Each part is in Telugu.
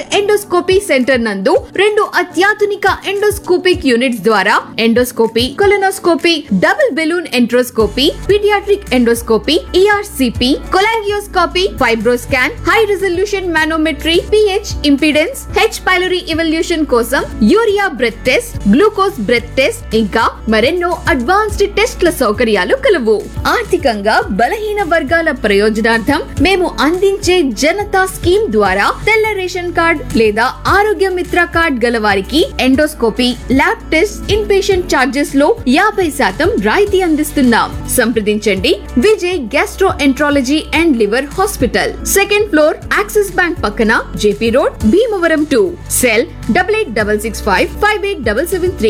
ఎండోస్కోపీ సెంటర్ నందు రెండు అత్యాధునిక ఎండోస్కోపిక్ యూనిట్స్ ద్వారా endoscopy colonoscopy double balloon enteroscopy paediatric endoscopy ERCP cholangioscopy FibroScan high resolution manometry pH impedance H pylori evaluation కోసం urea breath test glucose breath test ఇంకా మరెన్నో అడ్వాన్స్డ్ టెస్ట్ల సౌకర్యాలు కలవు ఆర్థికంగా బలహీన వర్గాల ప్రయోజనార్థం మేము అందించే జనతా స్కీమ్ ద్వారా తెల్ల రేషన్ కార్డ్ లేదా ఆరోగ్య మిత్ర కార్డ్ గల వారికి endoscopy lab test inpatient charges లో యాభై శాతం రాయితీ అందిస్తున్నాం సంప్రదించండి Vijay gastroenterology and liver hospital second floor Axis bank పక్కన JP road Bhimavaram to cell double eight double six five five eight double seven three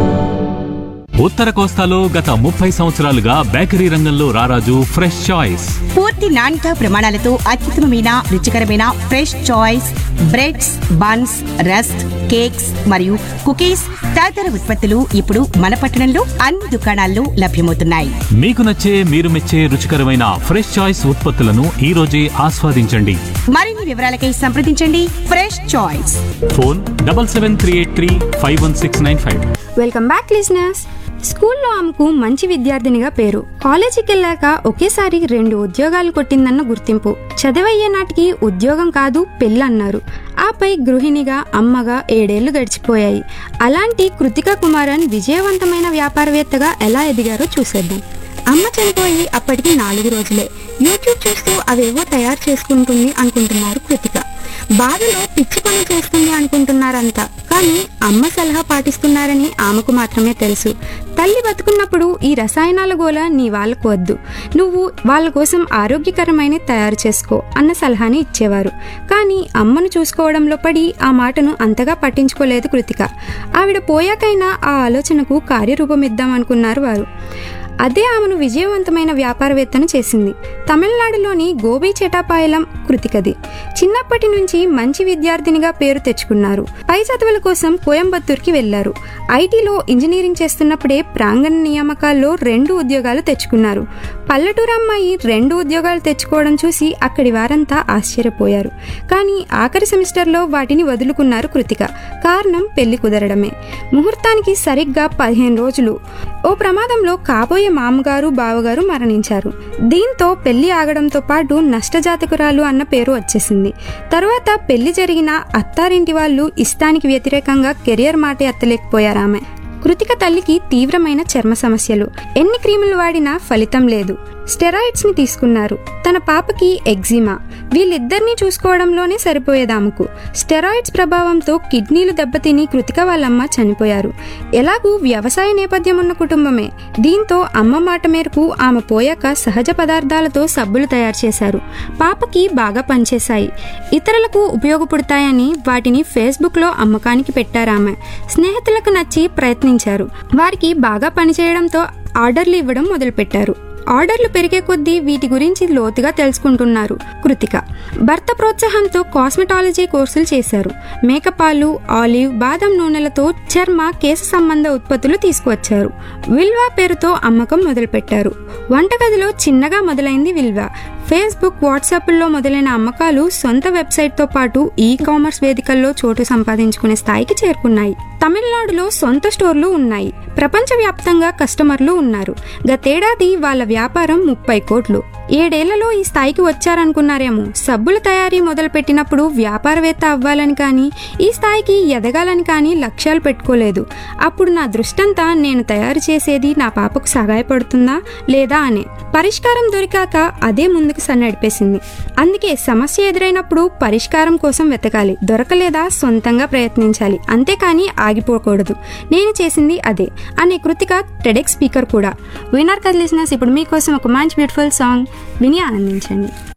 ఉత్తర కోస్తాలో గత ముప్పై సంవత్సరాలుగా బేకరీ రంగంలో రారాజు ఫ్రెష్ చాయిస్ పూర్తి నాణ్యత ప్రమాణాలతో అత్యుత్తమమైన రుచికరమైన fresh choice breads buns rusk cakes మరియు కుకీస్ తదితర ఉత్పత్తులు ఇప్పుడు మన పట్టణంలో అన్ని దుకాణాల్లో లభ్యమవుతున్నాయి మీకు నచ్చే మీరు మెచ్చే రుచికరమైన ఫ్రెష్ చాయిస్ ఉత్పత్తులను ఈ రోజే ఆస్వాదించండి మరిన్ని వివరాలకై సంప్రదించండి fresh choice phone double seven three eight three five one six nine five welcome back listeners స్కూల్లో ఆమెకు మంచి విద్యార్థినిగా పేరు కాలేజీకి వెళ్ళాక ఒకేసారి రెండు ఉద్యోగాలు కొట్టిందన్న గుర్తింపు చదివయ్యే నాటికి ఉద్యోగం కాదు పెళ్ళన్నారు ఆపై గృహిణిగా అమ్మగా ఏడేళ్లు గడిచిపోయాయి అలాంటి కృతిక కుమారన్ విజయవంతమైన వ్యాపారవేత్తగా ఎలా ఎదిగారో చూసేద్దాం అమ్మ చనిపోయి అప్పటికి నాలుగు రోజులే యూట్యూబ్ చూస్తూ అవేవో తయారు చేసుకుంటుంది అనుకుంటున్నారు కృతిక బాధలో పిచ్చి పనులు చేస్తుంది అనుకుంటున్నారంతా కానీ అమ్మ సలహా పాటిస్తున్నారని ఆమెకు మాత్రమే తెలుసు తల్లి బతుకున్నప్పుడు ఈ రసాయనాల గోల నీ వాళ్ళకు వద్దు నువ్వు వాళ్ళ కోసం ఆరోగ్యకరమైన తయారు చేసుకో అన్న సలహాని ఇచ్చేవారు కానీ అమ్మను చూసుకోవడంలో పడి ఆ మాటను అంతగా పట్టించుకోలేదు కృతిక ఆవిడ పోయాకైనా ఆ ఆలోచనకు కార్యరూపమిద్దాం అనుకున్నారు వారు అదే ఆమెను విజయవంతమైన వ్యాపారవేత్తను చేసింది తమిళనాడులోని గోబీ చెటాపాయలం కృతికది చిన్నప్పటి నుంచి మంచి విద్యార్థినిగా పేరు తెచ్చుకున్నారు పై చదువుల కోసం కోయంబత్తూర్కి వెళ్లారు ఐటీలో ఇంజనీరింగ్ చేస్తున్నప్పుడే ప్రాంగణ నియామకాల్లో రెండు ఉద్యోగాలు తెచ్చుకున్నారు పల్లెటూరు అమ్మాయి రెండు ఉద్యోగాలు తెచ్చుకోవడం చూసి అక్కడి వారంతా ఆశ్చర్యపోయారు కానీ ఆఖరి సెమిస్టర్లో వాటిని వదులుకున్నారు కృతిక కారణం పెళ్లి కుదరడమే ముహూర్తానికి సరిగ్గా పదిహేను రోజులు ఓ ప్రమాదంలో కాబోయే మామగారు బావగారు మరణించారు దీంతో పెళ్లి ఆగడంతో పాటు నష్టజాతకురాలు అన్న పేరు వచ్చేసింది తరువాత పెళ్లి జరిగిన అత్తారింటి వాళ్ళు ఇష్టానికి వ్యతిరేకంగా కెరియర్ మాట ఎత్తలేకపోయారు ఆమె కృతిక తల్లికి తీవ్రమైన చర్మ సమస్యలు ఎన్ని క్రీములు వాడినా ఫలితం లేదు స్టెరాయిడ్స్ ని తీసుకున్నారు తన పాపకి ఎగ్జిమా వీళ్ళిద్దరినీ చూసుకోవడంలోనే సరిపోయేదాముకు స్టెరాయిడ్స్ ప్రభావంతో కిడ్నీలు దెబ్బతిని కృతిక వాళ్ళమ్మ చనిపోయారు ఎలాగూ వ్యవసాయ నేపథ్యం ఉన్న కుటుంబమే దీంతో అమ్మ మాట మేరకు ఆమె పోయాక సహజ పదార్థాలతో సబ్బులు తయారు చేశారు పాపకి బాగా పనిచేశాయి ఇతరులకు ఉపయోగపడతాయని వాటిని ఫేస్బుక్లో అమ్మకానికి పెట్టారామె స్నేహితులకు నచ్చి ప్రయత్నించారు వారికి బాగా పనిచేయడంతో ఆర్డర్లు ఇవ్వడం మొదలుపెట్టారు ఆర్డర్లు పెరిగే కొద్దీ వీటి గురించి లోతుగా తెలుసుకుంటున్నారు కృతిక భర్త ప్రోత్సాహంతో కాస్మెటాలజీ కోర్సులు చేశారు మేకపాలు ఆలివ్ బాదం నూనెలతో చర్మ కేశ సంబంధ ఉత్పత్తులు తీసుకువచ్చారు విల్వా పేరుతో అమ్మకం మొదలుపెట్టారు వంటగదిలో చిన్నగా మొదలైంది విల్వా ఫేస్బుక్ వాట్సాప్ల్లో మొదలైన అమ్మకాలు సొంత వెబ్సైట్తో పాటు ఈ కామర్స్ వేదికల్లో చోటు సంపాదించుకునే స్థాయికి చేరుకున్నాయి తమిళనాడులో సొంత స్టోర్లు ఉన్నాయి ప్రపంచవ్యాప్తంగా కస్టమర్లు ఉన్నారు గతేడాది వాళ్ళ వ్యాపారం ముప్పై కోట్లు ఏడేళ్లలో ఈ స్థాయికి వచ్చారనుకున్నారేమో సబ్బుల తయారీ మొదలుపెట్టినప్పుడు వ్యాపారవేత్త అవ్వాలని కానీ ఈ స్థాయికి ఎదగాలని కానీ లక్ష్యాలు పెట్టుకోలేదు అప్పుడు నా దృష్టంతా నేను తయారు చేసేది నా పాపకు సహాయపడుతుందా లేదా అనే పరిష్కారం దొరికాక అదే ముందుకు సన్నడిపేసింది అందుకే సమస్య ఎదురైనప్పుడు పరిష్కారం కోసం వెతకాలి దొరకలేదా సొంతంగా ప్రయత్నించాలి అంతేకాని ఆగిపోకూడదు నేను చేసింది అదే అనే కృతిక టెడెక్ స్పీకర్ కూడా వినర్ కదా లిసినర్స్ ఇప్పుడు మీకోసం ఒక మంచి బ్యూటిఫుల్ సాంగ్ విని ఆనందించండి